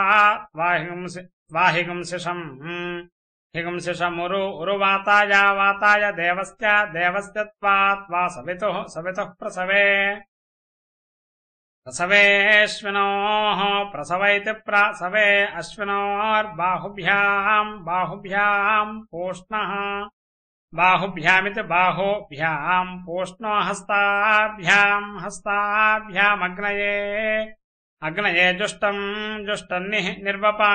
వాహింసి వాహిగుంసిషం హిగుంసిషమురు ఉరువాతాయ వాతాయ దేవస్య దేవస్య త్వా సవితుః సవితుః ప్రసవే ప్రసవేశ్వినోః ప్రసవైతి ప్రసవే అశ్వినోర్బాహుభ్యాम् బాహుభ్యాम् పూష్ణः బాహుభ్యామితి బాహోభ్యాम् పూష్ణో హస్తాభ్యాम् హస్తాభ్యామగ్నయే అగ్నయే జుష్టం జుష్టన్ని నిర్వపా